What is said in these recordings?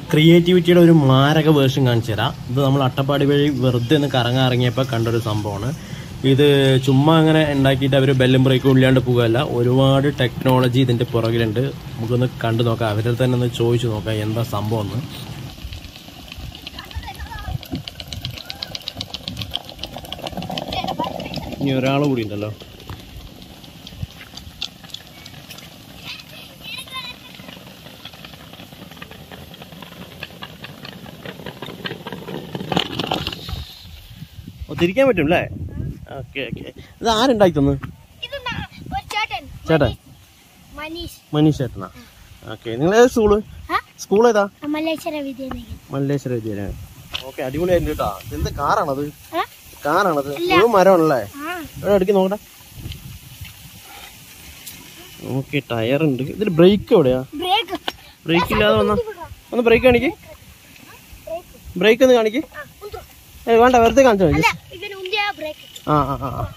ക്രിയേറ്റിവിറ്റിയുടെ ഒരു മാരക വേർഷൻ കാണിച്ചു തരാം ഇത് നമ്മൾ അട്ടപ്പാടി വഴി വെറുതെ ഒന്ന് കറങ്ങാൻ ഇറങ്ങിയപ്പോൾ കണ്ടൊരു സംഭവമാണ് ഇത് ചുമ്മാ അങ്ങനെ ഉണ്ടാക്കിയിട്ട് അവർ ബെല്ലും ബ്രേക്കും ഇല്ലാണ്ട് പോകുകയല്ല ഒരുപാട് ടെക്നോളജി ഇതിൻ്റെ പുറകിലുണ്ട് നമുക്കൊന്ന് കണ്ടു നോക്കാം അവരുടെ തന്നെ ഒന്ന് ചോദിച്ചു നോക്കാം എന്താ സംഭവം എന്ന് ഇനി ഒരാൾ കൂടി ഉണ്ടല്ലോ ഓ തിരിക്കാൻ പറ്റും അല്ലേ ഓക്കെ ഓക്കെ ഇത് ആരുണ്ടാക്കി തന്നു ഇത് ന- ഒരു ചേട്ടൻ ചേട്ടൻ മനീഷ് മനീഷ് ചേട്ടനാ ഓക്കെ നിങ്ങൾ ഏത് സ്കൂള് ആ? സ്കൂൾ ഏതാ മല്ലേശ്വര വിദ്യാനഗർ മല്ലേശ്വര വിദ്യാലയം ഓക്കെ അടിപൊളിയായിരുന്നു കേട്ടോ എന്ത് കാറാണത് ആ? കാറാണത് മുഴുവൻ മരമാണല്ലേ ആ എവിടെ അടുക്കി നോക്കട്ടെ ഓക്കെ ടയർ ഉണ്ട് ഇതിൽ ബ്രേക്ക് എവിടെയാ ബ്രേക്ക് ബ്രേക്ക് ഇല്ലാതെ വന്ന ഒന്ന് ബ്രേക്ക് കാണിക്ക് ബ്രേക്ക് ഒന്ന് കാണിക്ക് ഏ വേണ്ട വെറുതെ കാണിച്ചാൽ മതി അല്ല ഇവന് ഉന്തിയ ബ്രേക്ക് ആ ആ ആ ആ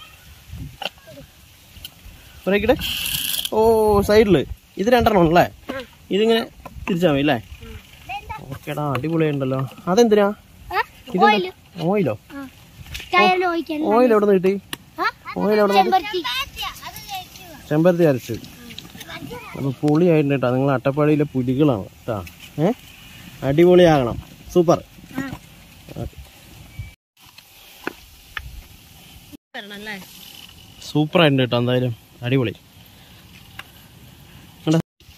ബ്രേക്കിടെ ഓ സൈഡില് ഇത് രണ്ടെണ്ണം അല്ലേ ഇതിങ്ങനെ തിരിച്ചാൽ മതി അല്ലേ ഓക്കേടാ അടിപൊളിയുണ്ടല്ലോ അതെന്തിനാ ഓയിൽ ഓയിലോ ടയറിൽ ഒഴിക്കാൻ ഓയിൽ എവിടെ നിന്ന് കിട്ടി ആ? ഓയിൽ എവിടെ നിന്ന് ചെമ്പരത്തി ചെമ്പരത്തി അരച്ച് അപ്പൊ പൊളിയായിട്ടുണ്ട് കേട്ടോ നിങ്ങൾ അട്ടപ്പാടിയിലെ പുലികളാണ് കേട്ടാ ഏ അടിപൊളിയാകണം സൂപ്പർ ആ. സൂപ്പർ ആയിട്ടുണ്ട് കേട്ടോ എന്തായാലും അടിപൊളി കണ്ടോ?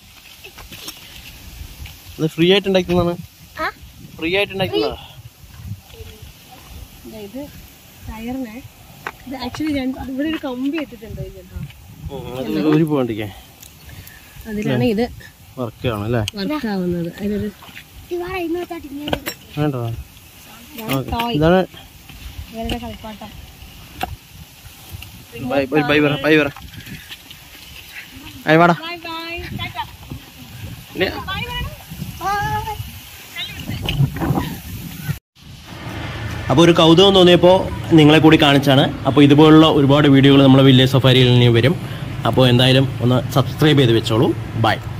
ഇത് ഫ്രീ ആയിട്ട് ഉണ്ടാക്കുന്നതാണ് ആ? ഫ്രീ ആയിട്ട് ഉണ്ടാക്കുന്നതാ ഇത് ടയറിനെ ഇത് ആക്ച്വലി ഇവിടെ ഒരു കമ്പി ഇട്ടിട്ടുണ്ട് കേട്ടോ ഉം, അത് ഒരു പോകണ്ടിക്കേ അതിലാണ് ഇത് വർക്ക് ആണ് അല്ലേ വർക്ക് ആവുന്നത് അതിലൊരു ഇവാറ ഇന്നോട്ടാട്ട് ഇങ്ങനെ വേണ്ട ഓക്കെ ഇതാണ് ഇവരുടെ കളിപ്പാട്ടം ബൈ ബൈ ബൈ പറ ബൈ പറ അയ വാടാ ബൈ ബൈ ഇനി അപ്പോൾ ഒരു കൗതുകം തോന്നിയപ്പോൾ നിങ്ങളെ കൂടി കാണിച്ചാണ് അപ്പോൾ ഇതുപോലുള്ള ഒരുപാട് വീഡിയോകൾ നമ്മുടെ വില്ലേജ് സഫാരിയിൽ ഇനി വരും അപ്പോൾ എന്തായാലും ഒന്ന് സബ്സ്ക്രൈബ് ചെയ്ത് വെച്ചോളൂ ബൈ